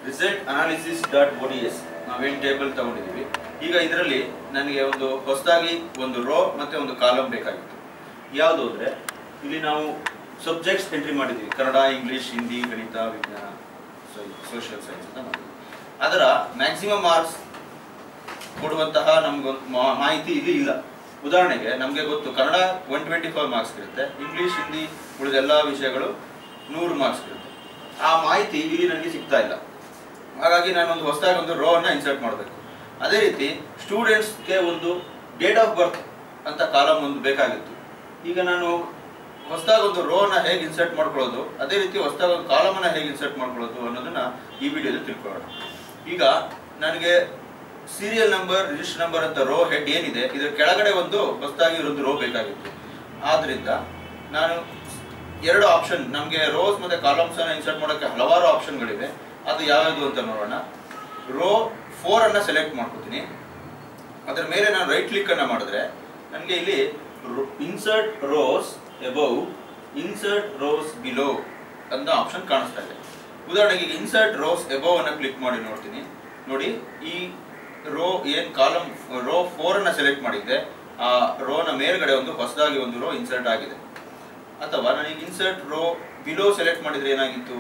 result analysis dot O D S ನಾವೇನು table ತಗೊಂಡಿದ್ದೀವಿ ಈಗ ಇದರಲ್ಲಿ ನನಗೆ ಒಂದು ಹೊಸದಾಗಿ ಒಂದು ರೋ ಮತ್ತೆ ಒಂದು ಕಾಲಮ್ ಬೇಕಾಗಿತ್ತು ಯಾವುದು ಅಂದರೆ ಇಲ್ಲಿ ನಾವು ಸಬ್ಜೆಕ್ಟ್ಸ್ ಎಂಟ್ರಿ ಮಾಡಿದ್ದೀವಿ ಕನ್ನಡ ಇಂಗ್ಲಿಷ್ ಹಿಂದಿ ಗಣಿತ ವಿಜ್ಞಾನ ಸೋಷಿಯಲ್ ಸೈನ್ಸ್ ಅಂತ ಮಾಡಿದ್ವಿ ಅದರ ಮ್ಯಾಕ್ಸಿಮಮ್ ಮಾರ್ಕ್ಸ್ ಕೊಡುವಂತಹ ನಮ್ಗೊಂದು ಮಾ- ಮಾಹಿತಿ ಇಲ್ಲಿ ಇಲ್ಲ ಉದಾಹರಣೆಗೆ ನಮಗೆ ಗೊತ್ತು Kannada one twenty five marks ಇರುತ್ತೆ ಇಂಗ್ಲಿಷ್ ಹಿಂದಿ ಉಳಿದ ಎಲ್ಲ ವಿಷಯಗಳು ನೂರು ಮಾರ್ಕ್ಸ್ ಇರುತ್ತೆ ಆ ಮಾಹಿತಿ ಇಲ್ಲಿ ನನಗೆ ಸಿಗ್ತಾ ಇಲ್ಲ ಹಾಗಾಗಿ ನಾನು ಒಂದು ಹೊಸದಾಗಿ ಒಂದು ರೋ ಅನ್ನ ಇನ್ಸರ್ಟ್ ಮಾಡಬೇಕು ಅದೇ ರೀತಿ ಸ್ಟೂಡೆಂಟ್ಸ್ಗೆ ಒಂದು ಡೇಟ್ ಆಫ್ ಬರ್ತ್ ಅಂತ ಕಾಲಮ್ ಒಂದು ಬೇಕಾಗಿತ್ತು ಈಗ ನಾನು ಹೊಸದಾಗಿ ಒಂದು ರೋ ಅನ್ನ ಹೇಗೆ ಇನ್ಸರ್ಟ್ ಮಾಡ್ಕೊಳ್ಳೋದು ಅದೇ ರೀತಿ ಹೊಸದಾಗಿ ಒಂದು ಕಾಲಮ್ ಅನ್ನ ಹೇಗೆ ಇನ್ಸರ್ಟ್ ಮಾಡ್ಕೊಳ್ಳೋದು ಅನ್ನೋದನ್ನ ಈ ವಿಡಿಯೋದಲ್ಲಿ ತಿಳ್ಕೊಳ್ಳೋಣ ಈಗ ನನಗೆ ಸೀರಿಯಲ್ ನಂಬರ್ ರಿಜಿಸ್ಟರ್ ನಂಬರ್ ಅಂತ ರೋ ಹೆಡ್ ಏನಿದೆ ಇದರ ಕೆಳಗಡೆ ಒಂದು ಹೊಸದಾಗಿ ಒಂದು ರೋ ಬೇಕಾಗಿತ್ತು ಆದ್ರಿಂದ ನಾನು ಎರಡು ಆಪ್ಷನ್ ನಮಗೆ ರೋಸ್ ಮತ್ತೆ ಕಾಲಮ್ಸ್ ಅನ್ನ ಇನ್ಸರ್ಟ್ ಮಾಡೋಕೆ ಹಲವಾರು ಆಪ್ಷನ್ಗಳಿವೆ ಅದು ಯಾವ್ಯಾವುದು ಅಂತ ನೋಡೋಣ ರೋ ಫೋರ್ ಅನ್ನ ಸೆಲೆಕ್ಟ್ ಮಾಡ್ಕೋತೀನಿ ಅದರ ಮೇಲೆ ನಾನು ರೈಟ್ ಕ್ಲಿಕ್ ಅನ್ನ ಮಾಡಿದ್ರೆ ನನಗೆ ಇಲ್ಲಿ insert rows above insert rows below ಅಂತ ಆಪ್ಷನ್ ಕಾಣಿಸ್ತಾ ಇದೆ ಉದಾಹರಣೆಗೆ ಇನ್ಸರ್ಟ್ ರೋಸ್ ಎಬೌವ್ ಅನ್ನ ಕ್ಲಿಕ್ ಮಾಡಿ ನೋಡ್ತೀನಿ ನೋಡಿ ಈ ರೋ ಏನ್ ಕಾಲಮ್ ರೋ ಫೋರ್ ಅನ್ನ ಸೆಲೆಕ್ಟ್ ಮಾಡಿದ್ದೆ ಆ ರೋನ ಮೇಲ್ಗಡೆ ಒಂದು ಹೊಸದಾಗಿ ಒಂದು ರೋ ಇನ್ಸರ್ಟ್ ಆಗಿದೆ ಅಥವಾ ನನಗೆ ಇನ್ಸರ್ಟ್ ರೋ ಬಿಲೋ ಸೆಲೆಕ್ಟ್ ಮಾಡಿದ್ರೆ ಏನಾಗಿತ್ತು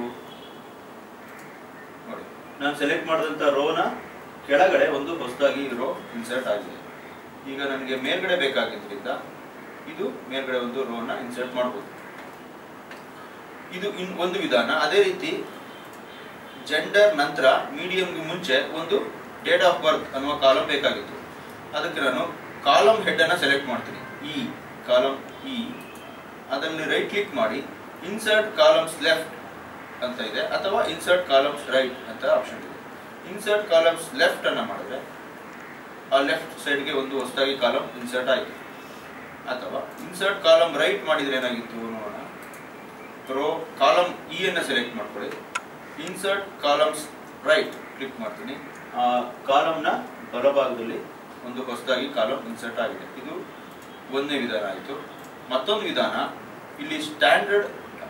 ನೋಡಿ ನಾನು ಸೆಲೆಕ್ಟ್ ಮಾಡಿದಂತ ರೋನ ಕೆಳಗಡೆ ಒಂದು ಹೊಸದಾಗಿ ರೋ ಇನ್ಸರ್ಟ್ ಆಗಿದೆ ಈಗ ನನಗೆ ಮೇಲ್ಗಡೆ ಬೇಕಾಗಿದ್ರಿಂದ ಇದು ಮೇಲ್ಗಡೆ ಒಂದು ರೋನ ಇನ್ಸರ್ಟ್ ಮಾಡಬಹುದು ಇದು ಇನ್ ಒಂದು ವಿಧಾನ ಅದೇ ರೀತಿ ಜೆಂಡರ್ ನಂತರ ಮೀಡಿಯಂಗೆ ಮುಂಚೆ ಒಂದು ಡೇಟ್ ಆಫ್ ಬರ್ತ್ ಅನ್ನುವ ಕಾಲಮ್ ಬೇಕಾಗಿತ್ತು ಅದಕ್ಕೆ ನಾನು ಕಾಲಮ್ ಹೆಡ್ ಅನ್ನ ಸೆಲೆಕ್ಟ್ ಮಾಡ್ತೀನಿ ಇ ಕಾಲಮ್ ಇ ಅದನ್ನು ರೈಟ್ ಕ್ಲಿಕ್ ಮಾಡಿ ಇನ್ಸರ್ಟ್ ಕಾಲಮ್ಸ್ ಲೆಫ್ಟ್ ಅಂತ ಇದೆ ಅಥವಾ ಇನ್ಸರ್ಟ್ ಕಾಲಮ್ಸ್ ರೈಟ್ ಅಂತ ಆಪ್ಷನ್ ಇದೆ ಇನ್ಸರ್ಟ್ ಕಾಲಮ್ಸ್ ಲೆಫ್ಟ್ ಅನ್ನ ಮಾಡಿದ್ರೆ ಆ ಲೆಫ್ಟ್ ಸೈಡ್ಗೆ ಒಂದು ಹೊಸದಾಗಿ ಕಾಲಮ್ ಇನ್ಸರ್ಟ್ ಆಯಿತು ಅಥವಾ ಇನ್ಸರ್ಟ್ ಕಾಲಮ್ ರೈಟ್ ಮಾಡಿದ್ರೆ ಏನಾಗಿತ್ತು ನೋಡೋಣ ರೋ ಕಾಲಮ್ ಇ ಅನ್ನ ಸೆಲೆಕ್ಟ್ ಮಾಡ್ಕೊಳ್ಳಿ ಇನ್ಸರ್ಟ್ ಕಾಲಮ್ಸ್ ರೈಟ್ ಕ್ಲಿಕ್ ಮಾಡ್ತೀನಿ ಆ ಕಾಲಮ್ನ ಬಲಭಾಗದಲ್ಲಿ ಒಂದು ಹೊಸದಾಗಿ ಕಾಲಮ್ ಇನ್ಸರ್ಟ್ ಆಗಿದೆ ಇದು ಒಂದನೇ ವಿಧಾನ ಆಯಿತು ಮತ್ತೊಂದು ವಿಧಾನ ಇಲ್ಲಿ ಸ್ಟ್ಯಾಂಡರ್ಡ್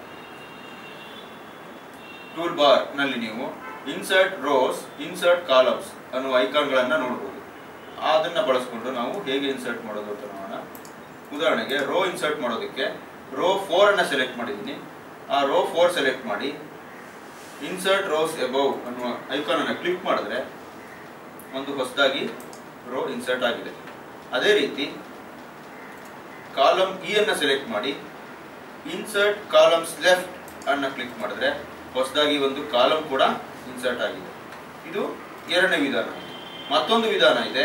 ಟೂಲ್ ಬಾರ್ ನಲ್ಲಿ ನೀವು ಇನ್ಸರ್ಟ್ ರೋಸ್ ಇನ್ಸರ್ಟ್ ಕಾಲಮ್ಸ್ ಅನ್ನುವ ಐಕಾನ್ಗಳನ್ನ ನೋಡಬಹುದು ಅದನ್ನ ಬಳಸ್ಕೊಂಡು ನಾವು ಹೇಗೆ ಇನ್ಸರ್ಟ್ ಮಾಡೋದು ಅಂತ ನೋಡೋಣ ಉದಾಹರಣೆಗೆ ರೋ ಇನ್ಸರ್ಟ್ ಮಾಡೋದಕ್ಕೆ ರೋ ಫೋರ್ ಅನ್ನ ಸೆಲೆಕ್ಟ್ ಮಾಡಿದ್ದೀನಿ ಆ ರೋ ಫೋರ್ ಸೆಲೆಕ್ಟ್ ಮಾಡಿ ಇನ್ಸರ್ಟ್ ರೋಸ್ ಎಬೌವ್ ಅನ್ನುವ ಐಕಾನ್ ಅನ್ನ ಕ್ಲಿಕ್ ಮಾಡಿದ್ರೆ ಒಂದು ಹೊಸದಾಗಿ ರೋ ಇನ್ಸರ್ಟ್ ಆಗಿದೆ ಅದೇ ರೀತಿ ಕಾಲಮ್ ಇ ಅನ್ನ ಸೆಲೆಕ್ಟ್ ಮಾಡಿ ಇನ್ಸರ್ಟ್ ಕಾಲಮ್ಸ್ ಲೆಫ್ಟ್ ಅನ್ನ ಕ್ಲಿಕ್ ಮಾಡಿದ್ರೆ ಹೊಸದಾಗಿ ಒಂದು ಕಾಲಮ್ ಕೂಡ ಇನ್ಸರ್ಟ್ ಆಗಿದೆ ಇದು ಎರಡನೇ ವಿಧಾನ ಮತ್ತೊಂದು ವಿಧಾನ ಇದೆ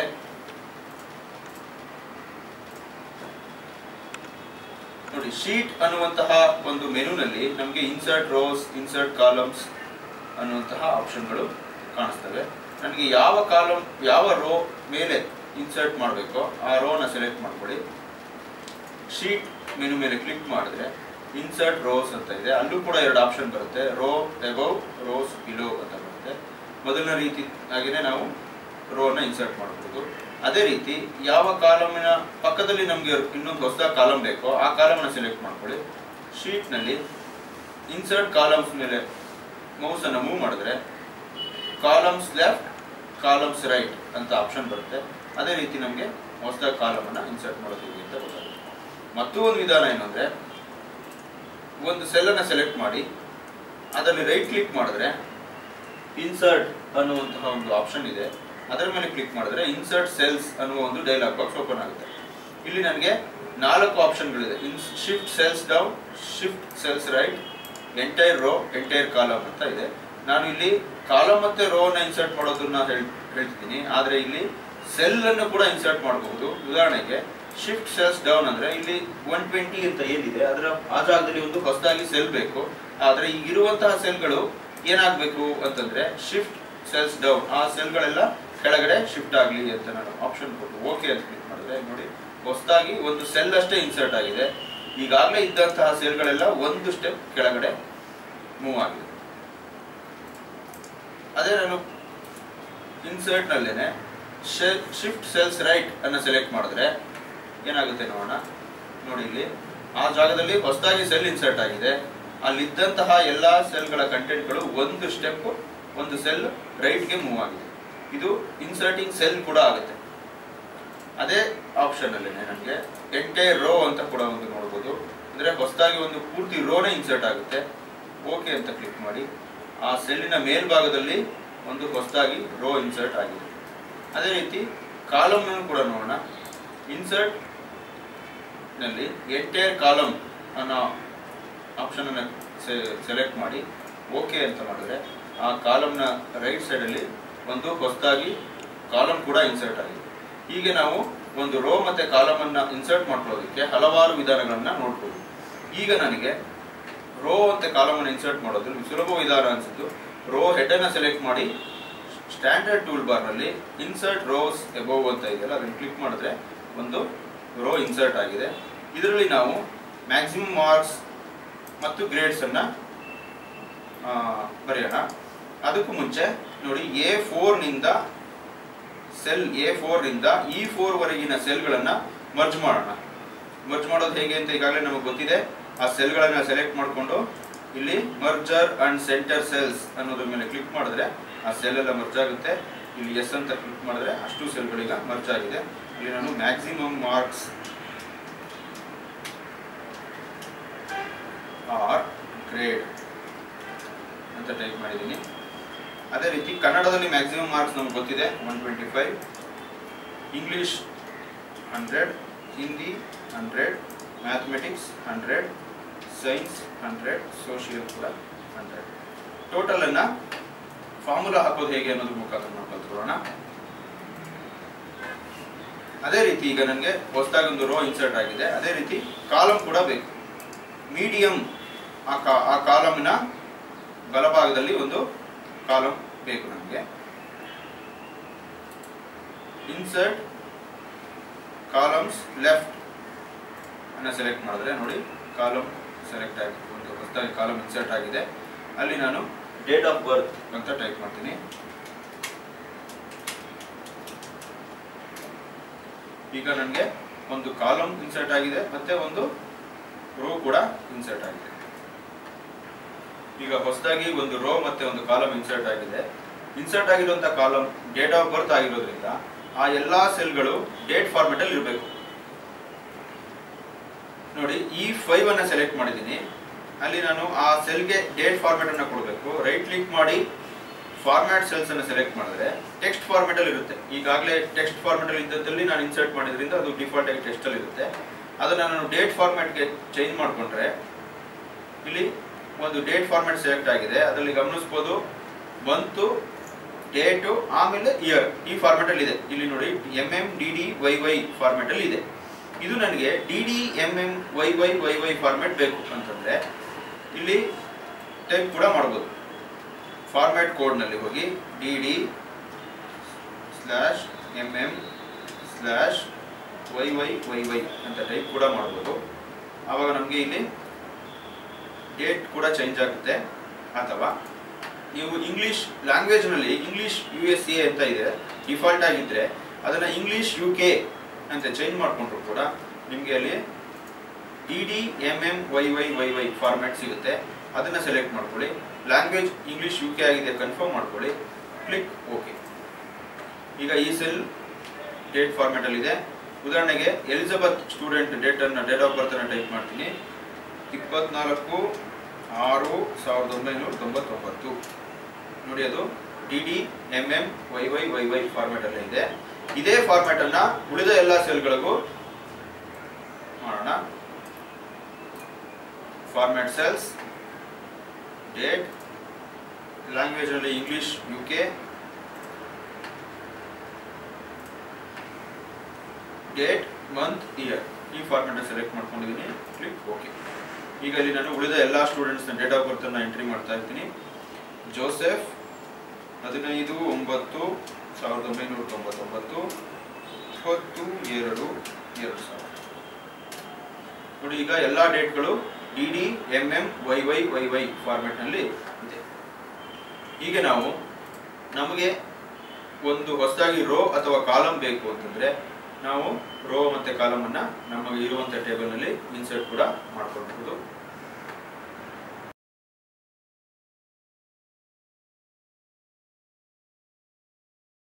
ನೋಡಿ ಶೀಟ್ ಅನ್ನುವಂತಹ ಒಂದು ಮೆನುನಲ್ಲಿ ನಮಗೆ ಇನ್ಸರ್ಟ್ ರೋಸ್ ಇನ್ಸರ್ಟ್ ಕಾಲಮ್ಸ್ ಅನ್ನುವಂತಹ ಆಪ್ಷನ್ಗಳು ಕಾಣಿಸ್ತವೆ ನನಗೆ ಯಾವ ಕಾಲಮ್ ಯಾವ ರೋ ಮೇಲೆ ಇನ್ಸರ್ಟ್ ಮಾಡಬೇಕೋ ಆ ರೋನ ಸೆಲೆಕ್ಟ್ ಮಾಡ್ಕೊಳ್ಳಿ ಶೀಟ್ ಮೆನು ಮೇಲೆ ಕ್ಲಿಕ್ ಮಾಡಿದ್ರೆ ಇನ್ಸರ್ಟ್ ರೋಸ್ ಅಂತ ಇದೆ ಅಲ್ಲೂ ಕೂಡ ಎರಡು ಆಪ್ಷನ್ ಬರುತ್ತೆ ರೋ ಎಬೌವ್ ರೋಸ್ ಬಿಲೋ ಅಂತ ಬರುತ್ತೆ ಮೊದಲನೇ ರೀತಿ ಹಾಗೆಯೇ ನಾವು ರೋನ ಇನ್ಸರ್ಟ್ ಮಾಡಬಹುದು ಅದೇ ರೀತಿ ಯಾವ ಕಾಲಮಿನ ಪಕ್ಕದಲ್ಲಿ ನಮಗೆ ಇನ್ನೊಂದು ಹೊಸದಾಗಿ ಕಾಲಮ್ ಬೇಕೋ ಆ ಕಾಲಮ್ನ ಸೆಲೆಕ್ಟ್ ಮಾಡ್ಕೊಳ್ಳಿ ಶೀಟ್ನಲ್ಲಿ ಇನ್ಸರ್ಟ್ ಕಾಲಮ್ಸ್ ಮೇಲೆ ಮೌಸ್ ಅನ್ನು ಮೂವ್ ಮಾಡಿದ್ರೆ ಕಾಲಮ್ಸ್ ಲೆಫ್ಟ್ ಕಾಲಮ್ಸ್ ರೈಟ್ ಅಂತ ಆಪ್ಷನ್ ಬರುತ್ತೆ ಅದೇ ರೀತಿ ನಮಗೆ ಹೊಸದಾಗಿ ಕಾಲಮನ್ನು ಇನ್ಸರ್ಟ್ ಮಾಡೋದು ಹೇಗೆ ಅಂತ ಗೊತ್ತಾಗುತ್ತೆ ಮತ್ತೂ ಒಂದು ವಿಧಾನ ಏನಂದ್ರೆ ಒಂದು ಸೆಲ್ ಅನ್ನ ಸೆಲೆಕ್ಟ್ ಮಾಡಿ ಅದರಲ್ಲಿ ರೈಟ್ ಕ್ಲಿಕ್ ಮಾಡಿದ್ರೆ ಇನ್ಸರ್ಟ್ ಅನ್ನುವಂತಹ ಒಂದು ಆಪ್ಷನ್ ಇದೆ ಅದರ ಮೇಲೆ ಕ್ಲಿಕ್ ಮಾಡಿದ್ರೆ ಇನ್ಸರ್ಟ್ ಸೆಲ್ಸ್ ಅನ್ನುವ ಒಂದು ಡೈಲಾಗ್ ಬಾಕ್ಸ್ ಓಪನ್ ಆಗುತ್ತೆ ಇಲ್ಲಿ ನನಗೆ ನಾಲ್ಕು ಆಪ್ಷನ್ಗಳಿದೆ ಇನ್ shift cells down shift cells right entire row entire column ಅಂತ ಇದೆ ನಾನು ಇಲ್ಲಿ ಕಾಲಮ್ ಮತ್ತೆ ರೋನ ಇನ್ಸರ್ಟ್ ಮಾಡೋದನ್ನ ಹೇಳ್ ಹೇಳ್ತಿದ್ದೀನಿ ಆದರೆ ಇಲ್ಲಿ ಸೆಲ್ ಅನ್ನು ಕೂಡ ಇನ್ಸರ್ಟ್ ಮಾಡಬಹುದು ಉದಾಹರಣೆಗೆ ಶಿಫ್ಟ್ ಸೆಲ್ಸ್ ಡೌನ್ ಅಂದ್ರೆ ಇಲ್ಲಿ ಒನ್ ಟ್ವೆಂಟಿ ಅಂತ ಏನಿದೆ ಅದರ ಆ ಜಾಗದಲ್ಲಿ ಒಂದು ಹೊಸದಾಗಿ ಸೆಲ್ ಬೇಕು ಆದ್ರೆ ಈಗ ಇರುವಂತಹ ಸೆಲ್ಗಳು ಏನಾಗಬೇಕು ಅಂತಂದ್ರೆ ಶಿಫ್ಟ್ ಸೆಲ್ಸ್ ಡೌನ್ ಆ ಸೆಲ್ಗಳೆಲ್ಲ ಕೆಳಗಡೆ ಶಿಫ್ಟ್ ಆಗಲಿ ಅಂತ ನಾನು ಆಪ್ಷನ್ ಕೊಟ್ಟು ಓಕೆ ಅಂತ ಕ್ಲಿಕ್ ಮಾಡಿದ್ರೆ ನೋಡಿ ಹೊಸದಾಗಿ ಒಂದು ಸೆಲ್ ಅಷ್ಟೇ ಇನ್ಸರ್ಟ್ ಆಗಿದೆ ಈಗಾಗಲೇ ಇದ್ದಂತಹ ಸೆಲ್ಗಳೆಲ್ಲ ಒಂದು ಸ್ಟೆಪ್ ಕೆಳಗಡೆ ಮೂವ್ ಆಗಿದೆ ಅದೇ ನಾನು ಇನ್ಸರ್ಟ್ ನಲ್ಲೇನೆ ಶಿಫ್ಟ್ ಸೆಲ್ಸ್ ರೈಟ್ ಅನ್ನ ಸೆಲೆಕ್ಟ್ ಮಾಡಿದ್ರೆ ಏನಾಗುತ್ತೆ ನೋಡೋಣ ನೋಡಿ ಇಲ್ಲಿ ಆ ಜಾಗದಲ್ಲಿ ಹೊಸದಾಗಿ ಸೆಲ್ ಇನ್ಸರ್ಟ್ ಆಗಿದೆ ಅಲ್ಲಿದ್ದಂತಹ ಎಲ್ಲಾ ಸೆಲ್ಗಳ ಕಂಟೆಂಟ್ಗಳು ಒಂದು ಸ್ಟೆಪ್ ಒಂದು ಸೆಲ್ ರೈಟ್ಗೆ ಮೂವ್ ಆಗಿದೆ ಇದು ಇನ್ಸರ್ಟಿಂಗ್ ಸೆಲ್ ಕೂಡ ಆಗುತ್ತೆ ಅದೇ ಆಪ್ಷನ್ ಅಲ್ಲಿ ನನಗೆ ಎಂಟೈರ್ ರೋ ಅಂತ ಕೂಡ ಒಂದು ನೋಡ್ಬೋದು ಅಂದ್ರೆ ಹೊಸದಾಗಿ ಒಂದು ಪೂರ್ತಿ ರೋನೇ ಇನ್ಸರ್ಟ್ ಆಗುತ್ತೆ ಓಕೆ ಅಂತ ಕ್ಲಿಕ್ ಮಾಡಿ ಆ ಸೆಲ್ಲಿನ ಮೇಲ್ಭಾಗದಲ್ಲಿ ಒಂದು ಹೊಸದಾಗಿ ರೋ ಇನ್ಸರ್ಟ್ ಆಗಿದೆ ಅದೇ ರೀತಿ ಕಾಲಮ್ ಕೂಡ ನೋಡೋಣ ಇನ್ಸರ್ಟ್ ನಲ್ಲಿ ಎಂಟೈರ್ ಕಾಲಮ್ ಅನ್ನೋ ಆಪ್ಷನ್ ಅನ್ನು ಸೆಲೆಕ್ಟ್ ಮಾಡಿ ಓಕೆ ಅಂತ ಮಾಡಿದ್ರೆ ಆ ಕಾಲಮ್ನ ರೈಟ್ ಸೈಡಲ್ಲಿ ಒಂದು ಹೊಸದಾಗಿ ಕಾಲಮ್ ಕೂಡ ಇನ್ಸರ್ಟ್ ಆಗಿದೆ ಹೀಗೆ ನಾವು ಒಂದು ರೋ ಮತ್ತೆ ಕಾಲಮ್ ಅನ್ನ ಇನ್ಸರ್ಟ್ ಮಾಡ್ಕೊಳ್ಳೋದಕ್ಕೆ ಹಲವಾರು ವಿಧಾನಗಳನ್ನ ನೋಡ್ಬೋದು ಈಗ ನನಗೆ ರೋ ಮತ್ತೆ ಕಾಲಮ್ ಅನ್ನು ಇನ್ಸರ್ಟ್ ಮಾಡೋದು ಸುಲಭ ವಿಧಾನ ಅನ್ಸಿದ್ದು ರೋ ಹೆಡ್ ಅನ್ನ ಸೆಲೆಕ್ಟ್ ಮಾಡಿ ಸ್ಟ್ಯಾಂಡರ್ಡ್ ಟೂಲ್ ಬಾರ್ ನಲ್ಲಿ ಇನ್ಸರ್ಟ್ ರೋಸ್ ಎಬೋವ್ ಅಂತ ಇದೆಯಲ್ಲ ಅದನ್ನು ಕ್ಲಿಕ್ ಮಾಡಿದ್ರೆ ಒಂದು ರೋ ಇನ್ಸರ್ಟ್ ಆಗಿದೆ ಇದರಲ್ಲಿ ನಾವು ಮ್ಯಾಕ್ಸಿಮಮ್ ಮಾರ್ಕ್ಸ್ ಮತ್ತು ಗ್ರೇಡ್ಸ್ ಅನ್ನ ಆ, ಬರೆಯೋಣ ಅದಕ್ಕೂ ಮುಂಚೆ ನೋಡಿ ಎ ಫೋರ್ ನಿಂದ ಸೆಲ್ ಎ ಫೋರ್ ನಿಂದ ಇ ಫೋರ್ ವರೆಗಿನ ಸೆಲ್ಗಳನ್ನ ಮರ್ಜ್ ಮಾಡೋಣ ಮರ್ಜ್ ಮಾಡೋದು ಹೇಗೆ ಅಂತ ಈಗಾಗಲೇ ನಮಗೆ ಗೊತ್ತಿದೆ ಆ ಸೆಲ್ಗಳನ್ನ ಸೆಲೆಕ್ಟ್ ಮಾಡಿಕೊಂಡು ಇಲ್ಲಿ ಮರ್ಜರ್ ಅಂಡ್ ಸೆಂಟರ್ ಸೆಲ್ಸ್ ಅನ್ನೋದ್ರ ಮೇಲೆ ಕ್ಲಿಕ್ ಮಾಡಿದ್ರೆ ಆ ಸೆಲ್ ಎಲ್ಲ ಮರ್ಜ್ ಆಗುತ್ತೆ ಇಲ್ಲಿ ಎಸ್ ಅಂತ ಕ್ಲಿಕ್ ಮಾಡಿದ್ರೆ ಅಷ್ಟು ಸೆಲ್ಗಳೀಗ ಮರ್ಜ್ ಆಗಿದೆ ಇಲ್ಲಿ ನಾನು ಮ್ಯಾಕ್ಸಿಮಮ್ ಮಾರ್ಕ್ಸ್ ಆರ್ ಗ್ರೇಡ್ ಅಂತ ಟೈಪ್ ಮಾಡಿದ್ದೀನಿ ಅದೇ ರೀತಿ ಕನ್ನಡದಲ್ಲಿ ಮ್ಯಾಕ್ಸಿಮಮ್ ಮಾರ್ಕ್ಸ್ ನಮ್ಗೆ ಗೊತ್ತಿದೆ one twenty five English hundred Hindi hundred mathematics hundred science hundred social ಕೂಡ ಹಂಡ್ರೆಡ್ ಟೋಟಲನ್ನು ಫಾರ್ಮುಲಾ ಹಾಕೋದು ಹೇಗೆ ಅನ್ನೋದ್ರ ಮುಖಾಂತರ ನಾವು ಕಲ್ತ್ಕೊಳ್ಳೋಣ ಅದೇ ರೀತಿ ಈಗ ನನಗೆ ಹೊಸದಾಗಿ ಒಂದು ರೋ ಇನ್ಸರ್ಟ್ ಆಗಿದೆ ಅದೇ ರೀತಿ ಕಾಲಮ್ ಕೂಡ ಬೇಕು ಮೀಡಿಯಂ ಆ ಕಾ ಆ ಕಾಲಮ್ನ ಬಲಭಾಗದಲ್ಲಿ ಒಂದು ಕಾಲಮ್ ಬೇಕು ನಮಗೆ ಇನ್ಸರ್ಟ್ ಕಾಲಮ್ಸ್ ಲೆಫ್ಟ್ ಅನ್ನ ಸೆಲೆಕ್ಟ್ ಮಾಡಿದ್ರೆ ನೋಡಿ ಕಾಲಮ್ ಸೆಲೆಕ್ಟ್ ಆಗಿ ಒಂದು ಹೊಸದಾಗಿ ಕಾಲಮ್ ಇನ್ಸರ್ಟ್ ಆಗಿದೆ ಅಲ್ಲಿ ನಾನು ಡೇಟ್ ಆಫ್ ಬರ್ತ್ ಅಂತ ಟೈಪ್ ಮಾಡ್ತೀನಿ ಈಗ ನನಗೆ ಒಂದು ಕಾಲಮ್ ಇನ್ಸರ್ಟ್ ಆಗಿದೆ ಮತ್ತೆ ಒಂದು ರೋ ಕೂಡ ಇನ್ಸರ್ಟ್ ಆಗಿದೆ ಈಗ ಹೊಸದಾಗಿ ಒಂದು ರೋ ಮತ್ತೆ ಒಂದು ಕಾಲಮ್ ಇನ್ಸರ್ಟ್ ಆಗಿದೆ ಇನ್ಸರ್ಟ್ ಆಗಿರುವಂತ ಕಾಲಮ್ ಡೇಟ್ ಆಫ್ ಬರ್ತ್ ಆಗಿರೋದ್ರಿಂದ ಆ ಎಲ್ಲಾ ಸೆಲ್ಗಳು ಡೇಟ್ ಫಾರ್ಮೆಟ್ ಅಲ್ಲಿ ಇರಬೇಕು ನೋಡಿ ಈ ಫೈವ್ ಅನ್ನ ಸೆಲೆಕ್ಟ್ ಮಾಡಿದ್ದೀನಿ ಅಲ್ಲಿ ನಾನು ಆ ಸೆಲ್ಗೆ ಡೇಟ್ ಫಾರ್ಮೆಟ್ ಅನ್ನ ಕೊಡಬೇಕು ರೈಟ್ ಕ್ಲಿಕ್ ಮಾಡಿ ಫಾರ್ಮ್ಯಾಟ್ ಸೆಲ್ಸ್ ಅನ್ನು ಸೆಲೆಕ್ಟ್ ಮಾಡಿದ್ರೆ ಟೆಕ್ಸ್ಟ್ ಫಾರ್ಮೆಟ್ ಅಲ್ಲಿ ಇರುತ್ತೆ ಈಗಾಗಲೇ ಟೆಕ್ಸ್ಟ್ ಫಾರ್ಮೆಟ್ ಅಲ್ಲಿ ಇದ್ದದ್ದಲ್ಲಿ ನಾನು ಇನ್ಸರ್ಟ್ ಮಾಡಿದ್ರಿಂದ ಅದು ಡಿಫಾಲ್ಟ್ ಆಗಿ ಟೆಕ್ಸ್ಟ್ ಅಲ್ಲಿ ಇರುತ್ತೆ ಅದನ್ನ ನಾನು ಡೇಟ್ ಫಾರ್ಮ್ಯಾಟ್ಗೆ ಚೇಂಜ್ ಮಾಡ್ಕೊಂಡ್ರೆ ಇಲ್ಲಿ ಒಂದು ಡೇಟ್ ಫಾರ್ಮ್ಯಾಟ್ ಸೆಲೆಕ್ಟ್ ಆಗಿದೆ ಅದರಲ್ಲಿ ಗಮನಿಸ್ಬೋದು ಮಂತು ಡೇಟು ಆಮೇಲೆ ಇಯರ್ ಈ ಫಾರ್ಮ್ಯಾಟ್ ಅಲ್ಲಿ ಇದೆ ಇಲ್ಲಿ ನೋಡಿ M M D D Y Y format ಅಲ್ಲಿ ಇದೆ ಇದು ನನಗೆ D D M M Y Y Y Y format ಬೇಕು ಅಂತಂದ್ರೆ ಇಲ್ಲಿ ಟೈಪ್ ಕೂಡ ಮಾಡ್ಬೋದು ಫಾರ್ಮ್ಯಾಟ್ ಕೋಡ್ನಲ್ಲಿ ಹೋಗಿ D D slash M M slash Y Y Y Y ಅಂತ ಟೈಪ್ ಕೂಡ ಮಾಡ್ಬೋದು ಆವಾಗ ನಮಗೆ ಇಲ್ಲಿ ಡೇಟ್ ಕೂಡ ಚೇಂಜ್ ಆಗುತ್ತೆ ಅಥವಾ ನೀವು ಇಂಗ್ಲಿಷ್ ಲ್ಯಾಂಗ್ವೇಜ್ನಲ್ಲಿ ಇಂಗ್ಲಿಷ್ ಯು ಎಸ್ ಎ ಅಂತ ಇದೆ ಡಿಫಾಲ್ಟ್ ಆಗಿದ್ರೆ ಅದನ್ನ ಇಂಗ್ಲಿಷ್ ಯು ಕೆ ಅಂತ ಚೇಂಜ್ ಮಾಡಿಕೊಂಡ್ರು ಕೂಡ ನಿಮಗೆ ಅಲ್ಲಿ D D M M Y Y Y Y format ಸಿಗುತ್ತೆ ಅದನ್ನ ಸೆಲೆಕ್ಟ್ ಮಾಡ್ಕೊಳ್ಳಿ ಲ್ಯಾಂಗ್ವೇಜ್ ಇಂಗ್ಲಿಷ್ ಯು ಕೆ ಆಗಿದೆ ಕನ್ಫರ್ಮ್ ಮಾಡ್ಕೊಳ್ಳಿ ಕ್ಲಿಕ್ ಓಕೆ ಈಗ ಈ ಸೆಲ್ ಡೇಟ್ ಫಾರ್ಮ್ಯಾಟ್ ಅಲ್ಲಿ ಇದೆ ಉದಾಹರಣೆಗೆ ಎಲಿಜಬೆತ್ ಸ್ಟೂಡೆಂಟ್ ಡೇಟ್ ಅನ್ನ ಡೇಟ್ ಆಫ್ ಬರ್ತ್ ಅನ್ನ ಟೈಪ್ ಮಾಡ್ತೀನಿ ಇಪ್ಪತ್ನಾಲ್ಕು ಆರು ಸಾವಿರದ ಒಂಬೈನೂರ ತೊಂಬತ್ತೊಂಬತ್ತು ನೋಡಿ ಅದು D D M M Y Y Y Y format ಅಲ್ಲೇ ಇದೆ ಇದೇ ಫಾರ್ಮ್ಯಾಟ್ ಅನ್ನ ಉಳಿದ ಎಲ್ಲ ಸೆಲ್ಗಳಿಗೂ ಮಾಡೋಣ ಫಾರ್ಮ್ಯಾಟ್ ಸೆಲ್ಸ್ ಡೇಟ್ ಲ್ಯಾಂಗ್ವೇಜ್ ಅಲ್ಲಿ English U K date month year ಈ ಫಾರ್ಮ್ಯಾಟ್ ಸೆಲೆಕ್ಟ್ ಮಾಡ್ಕೊಂಡಿದ್ದೀನಿ ಕ್ಲಿಕ್ ಓಕೆ ಈಗ ಇಲ್ಲಿ ನಾನು ಉಳಿದ ಎಲ್ಲ ಸ್ಟೂಡೆಂಟ್ಸ್ನ ಡೇಟ್ ಆಫ್ ಬರ್ತ್ ಅನ್ನ ಎಂಟ್ರಿ ಮಾಡ್ತಾ ಇರ್ತೀನಿ ಜೋಸೆಫ್ ಹದಿನೈದು ಒಂಬತ್ತು ಸಾವಿರದ ಒಂಬೈನೂರ ತೊಂಬತ್ತೊಂಬತ್ತು ಇಪ್ಪತ್ತು ಎರಡು ಎರಡು ಸಾವಿರ ನೋಡಿ ಈಗ ಎಲ್ಲ ಡೇಟ್ಗಳು D D M M Y Y Y Y ಫಾರ್ಮೆಟ್ನಲ್ಲಿ ಇದೆ ಹೀಗೆ ನಾವು ನಮಗೆ ಒಂದು ಹೊಸದಾಗಿ ರೋ ಅಥವಾ ಕಾಲಮ್ ಬೇಕು ಅಂತಂದ್ರೆ ನಾವು ರೋ ಮತ್ತೆ ಕಾಲಮ್ ಅನ್ನ ನಮಗೆ ಇರುವಂತ ಟೇಬಲ್ ನಲ್ಲಿ ಇನ್ಸರ್ಟ್ ಕೂಡ ಮಾಡ್ಕೊಳ್ಬಹುದು